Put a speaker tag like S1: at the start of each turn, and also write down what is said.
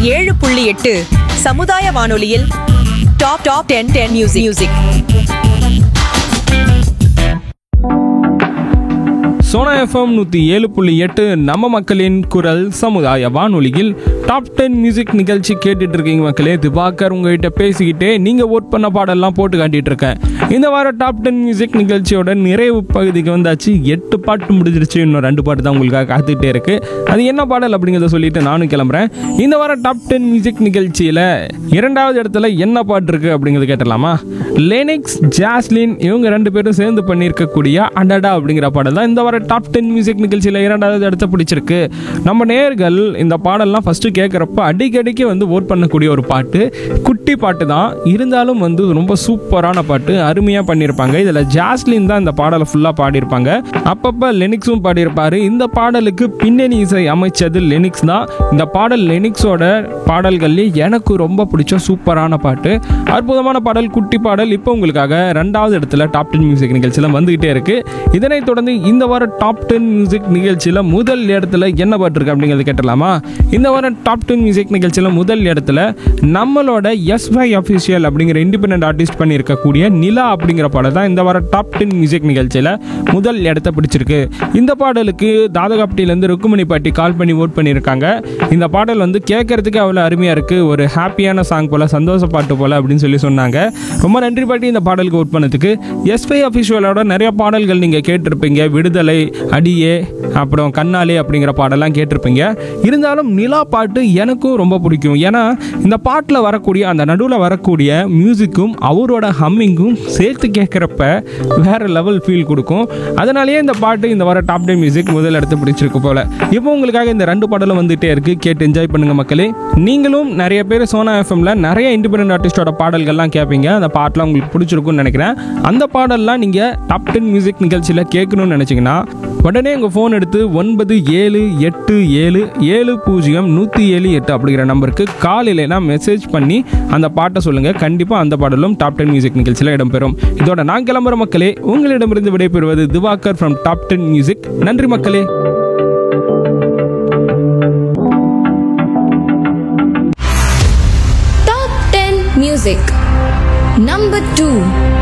S1: ஏழு புள்ளி எட்டு சமுதாய வானொலியில் top top ten ten music music
S2: Sona FM நூற்றி ஏழு புள்ளி எட்டு நம்ம மக்களின் குரல் சமுதாய வானொலியில் டாப் டென் மியூசிக் நிகழ்ச்சி கேட்டுட்டு இருக்கீங்க மக்களே திவாகர் உங்ககிட்ட பேசிக்கிட்டே நீங்கள் ஓட் பண்ண பாடெல்லாம் போட்டு காட்டிட்டு இருக்கேன் இந்த வாரம் டாப் டென் மியூசிக் நிகழ்ச்சியோட நிறைவு பகுதிக்கு வந்தாச்சு எட்டு பாட்டு முடிஞ்சிருச்சு இன்னும் ரெண்டு பாட்டு தான் உங்களுக்காக காத்துக்கிட்டே இருக்கு அது என்ன பாடல் அப்படிங்கிறத சொல்லிட்டு நானும் கிளம்புறேன் இந்த வாரம் டாப் டென் மியூசிக் நிகழ்ச்சியில் இரண்டாவது இடத்துல என்ன பாட்டு இருக்கு அப்படிங்கிறது கேட்டலாமா லெனிக்ஸ் ஜாஸ்லின் இவங்க ரெண்டு பேரும் சேர்ந்து பண்ணியிருக்கக்கூடிய அடடா அப்படிங்கிற பாடல் தான் இந்த வார டாப் டென் மியூசிக் நிகழ்ச்சியில் இரண்டாவது இடத்த பிடிச்சிருக்கு நம்ம நேர்கள் இந்த பாடல்லாம் ஃபஸ்ட்டு கேட்குறப்ப அடிக்கடிக்கு வந்து ஓட் பண்ணக்கூடிய ஒரு பாட்டு குட்டி பாட்டு தான் இருந்தாலும் வந்து ரொம்ப சூப்பரான பாட்டு அருமையாக பண்ணியிருப்பாங்க இதில் ஜாஸ்லின் தான் இந்த பாடலை ஃபுல்லாக பாடியிருப்பாங்க அப்பப்போ லெனிக்ஸும் பாடியிருப்பாரு இந்த பாடலுக்கு பின்னணி இசை அமைச்சது லெனிக்ஸ் தான் இந்த பாடல் லெனிக்ஸோட பாடல்கள்லேயே எனக்கு ரொம்ப பிடிச்ச சூப்பரான பாட்டு அற்புதமான பாடல் குட்டி பாடல் இப்போ உங்களுக்காக ரெண்டாவது இடத்துல டாப் டென் மியூசிக் நிகழ்ச்சியில் வந்துகிட்டே இருக்கு இதனைத் தொடர்ந்து இந்த வாரம் டாப் டென் மியூசிக் நிகழ்ச்சியில் முதல் இடத்துல என்ன பாட்டு இருக்கு அப்படிங்கிறது கேட்டலாமா இந்த வாரம் டாப் டென் மியூசிக் நிகழ்ச்சியில் முதல் இடத்துல நம்மளோட எஸ் வை அஃபிஷியல் அப்படிங்கிற இண்டிபெண்ட் ஆர்டிஸ்ட் பண்ணியிருக்கக்கூடிய நிலா அப்படிங்கிற பாடல் தான் இந்த வாரம் டாப் டென் மியூசிக் நிகழ்ச்சியில் முதல் இடத்த பிடிச்சிருக்கு இந்த பாடலுக்கு தாதகாப்டியிலேருந்து ருக்குமணி பாட்டி கால் பண்ணி ஓட் பண்ணியிருக்காங்க இந்த பாடல் வந்து கேட்கறதுக்கு அவ்வளோ அருமையாக இருக்குது ஒரு ஹாப்பியான சாங் போல் சந்தோஷ பாட்டு போல் அப்படின்னு சொல்லி சொன்னாங்க ரொம்ப நன்றி பாட்டி இந்த பாடலுக்கு ஓட் பண்ணதுக்கு எஸ்பை அஃபிஷியலோட நிறைய பாடல்கள் நீங்கள் கேட்டிருப்பீங்க விடுதலை அடியே அப்புறம் கண்ணாலே அப்படிங்கிற பாடலாம் கேட்டிருப்பீங்க இருந்தாலும் நிலா பாட்டு எனக்கும் ரொம்ப பிடிக்கும் ஏன்னா இந்த பாட்டில் வரக்கூடிய அந்த நடுவில் வரக்கூடிய மியூசிக்கும் அவரோட ஹம்மிங்கும் சேர்த்து கேட்குறப்ப வேற லெவல் ஃபீல் கொடுக்கும் அதனாலேயே இந்த பாட்டு இந்த வர டாப் டே மியூசிக் முதல் இடத்து பிடிச்சிருக்கு போல இப்போ உங்களுக்காக இந்த ரெண்டு பாடலும் வந்துட்டே இருக்கு கேட்டு என்ஜாய் பண்ணுங்க மக்களே நீங்களும் நிறைய பேர் சோனா எஃப்எம்ல நிறைய இண்டிபெண்டன்ட் ஆர்டிஸ்டோட பாடல்கள்லாம் கேட்பீங்க அந்த பாட்டெலாம் உங்களுக்கு பிடிச்சிருக்கும்னு நினைக்கிறேன் அந்த பாடல்லாம் நீங்கள் டாப் டென் மியூசிக் நிகழ்ச்சியில் கேட்கணும்னு நினச்சிங்கன்னா உடனே உங்கள் ஃபோன் எடுத்து ஒன்பது ஏழு எட்டு ஏழு ஏழு பூஜ்ஜியம் நூற்றி ஏழு எட்டு அப்படிங்கிற நம்பருக்கு கால் இல்லைனா மெசேஜ் பண்ணி அந்த பாட்டை சொல்லுங்கள் கண்டிப்பாக அந்த பாடலும் டாப் டென் மியூசிக் நிகழ்ச்சியில் இடம்பெறும் இதோட நான் கிளம்புற மக்களே உங்களிடமிருந்து விடைபெறுவது Divakar from top ten music நன்றி மக்களே
S3: Top 10 Music Number 2